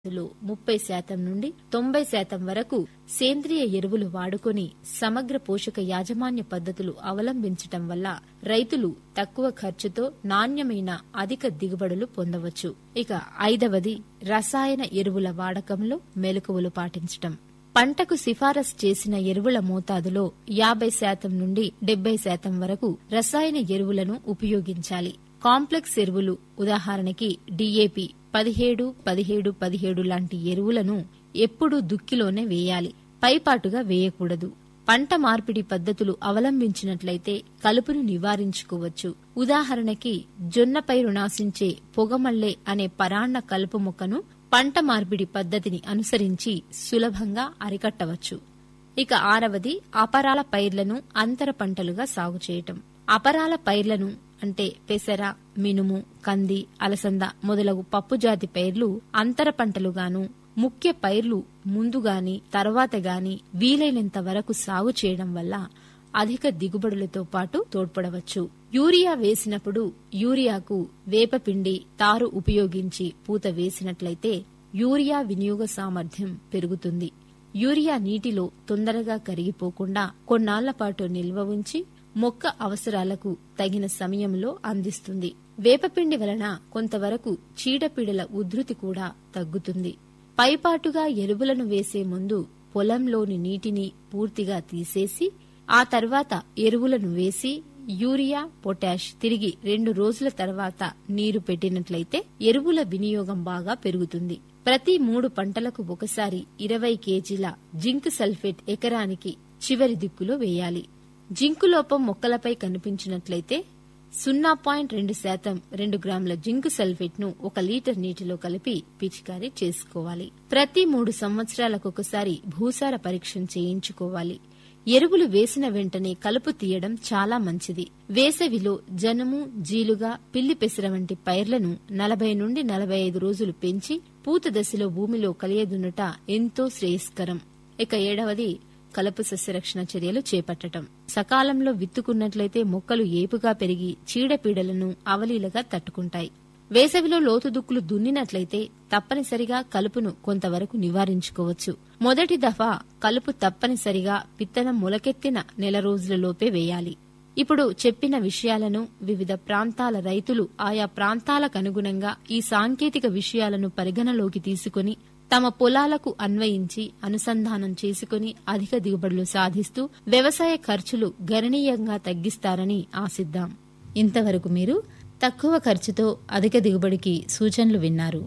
లో ముప్పై శాతం నుండి తొంభై శాతం వరకు సేంద్రియ ఎరువులు వాడుకొని సమగ్ర పోషక యాజమాన్య పద్ధతులు అవలంబించటం వల్ల రైతులు తక్కువ ఖర్చుతో నాణ్యమైన అధిక దిగుబడులు పొందవచ్చు ఇక ఐదవది రసాయన ఎరువుల వాడకంలో మెలకువలు పాటించటం పంటకు సిఫారసు చేసిన ఎరువుల మోతాదులో యాభై శాతం నుండి డెబ్బై శాతం వరకు రసాయన ఎరువులను ఉపయోగించాలి కాంప్లెక్స్ ఎరువులు ఉదాహరణకి డీఏపీ పదిహేడు పదిహేడు పదిహేడు లాంటి ఎరువులను ఎప్పుడూ దుక్కిలోనే వేయాలి పైపాటుగా వేయకూడదు పంట మార్పిడి పద్ధతులు అవలంబించినట్లయితే కలుపును నివారించుకోవచ్చు ఉదాహరణకి జొన్న పైరు నాశించే పొగమల్లే అనే పరాన్న కలుపు మొక్కను పంట మార్పిడి పద్ధతిని అనుసరించి సులభంగా అరికట్టవచ్చు ఇక ఆరవది అపరాల పైర్లను అంతర పంటలుగా సాగు చేయటం అపరాల పైర్లను అంటే పెసర మినుము కంది అలసంద మొదలగు పప్పుజాతి పైర్లు అంతర పంటలుగాను ముఖ్య పైర్లు ముందుగాని తర్వాత గాని వీలైనంత వరకు సాగు చేయడం వల్ల అధిక దిగుబడులతో పాటు తోడ్పడవచ్చు యూరియా వేసినప్పుడు యూరియాకు వేపపిండి తారు ఉపయోగించి పూత వేసినట్లయితే యూరియా వినియోగ సామర్థ్యం పెరుగుతుంది యూరియా నీటిలో తొందరగా కరిగిపోకుండా కొన్నాళ్ల పాటు నిల్వ ఉంచి మొక్క అవసరాలకు తగిన సమయంలో అందిస్తుంది వేపపిండి వలన కొంతవరకు చీడపీడల ఉధృతి కూడా తగ్గుతుంది పైపాటుగా ఎరువులను వేసే ముందు పొలంలోని నీటిని పూర్తిగా తీసేసి ఆ తర్వాత ఎరువులను వేసి యూరియా పొటాష్ తిరిగి రెండు రోజుల తర్వాత నీరు పెట్టినట్లయితే ఎరువుల వినియోగం బాగా పెరుగుతుంది ప్రతి మూడు పంటలకు ఒకసారి ఇరవై కేజీల జింక్ సల్ఫేట్ ఎకరానికి చివరి దిక్కులో వేయాలి జింకు లోపం మొక్కలపై కనిపించినట్లయితే సున్నా పాయింట్ రెండు శాతం రెండు గ్రాముల జింకు సల్ఫేట్ ను ఒక లీటర్ నీటిలో కలిపి పిచికారీ చేసుకోవాలి ప్రతి మూడు సంవత్సరాలకొకసారి భూసార పరీక్ష చేయించుకోవాలి ఎరువులు వేసిన వెంటనే కలుపు తీయడం చాలా మంచిది వేసవిలో జనుము జీలుగా పిల్లి పెసర వంటి పైర్లను నలభై నుండి నలభై ఐదు రోజులు పెంచి పూత దశలో భూమిలో కలియదున్నట ఎంతో శ్రేయస్కరం ఇక ఏడవది కలుపు సస్యరక్షణ చర్యలు చేపట్టడం సకాలంలో విత్తుకున్నట్లయితే మొక్కలు ఏపుగా పెరిగి చీడపీడలను అవలీలగా తట్టుకుంటాయి వేసవిలో లోతు దుక్కులు దున్నినట్లయితే తప్పనిసరిగా కలుపును కొంతవరకు నివారించుకోవచ్చు మొదటి దఫా కలుపు తప్పనిసరిగా విత్తనం మొలకెత్తిన నెల రోజులలోపే వేయాలి ఇప్పుడు చెప్పిన విషయాలను వివిధ ప్రాంతాల రైతులు ఆయా ప్రాంతాలకు అనుగుణంగా ఈ సాంకేతిక విషయాలను పరిగణలోకి తీసుకుని తమ పొలాలకు అన్వయించి అనుసంధానం చేసుకుని అధిక దిగుబడులు సాధిస్తూ వ్యవసాయ ఖర్చులు గణనీయంగా తగ్గిస్తారని ఆశిద్దాం ఇంతవరకు మీరు తక్కువ ఖర్చుతో అధిక దిగుబడికి సూచనలు విన్నారు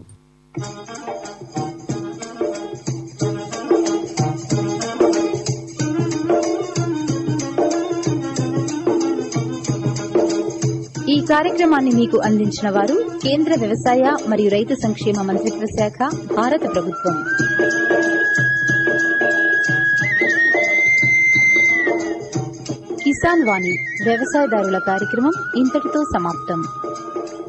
ఈ కార్యక్రమాన్ని మీకు అందించిన వారు కేంద్ర వ్యవసాయ మరియు రైతు సంక్షేమ మంత్రిత్వ శాఖ భారత ప్రభుత్వం కిసాన్ వాణి వ్యవసాయదారుల కార్యక్రమం ఇంతటితో సమాప్తం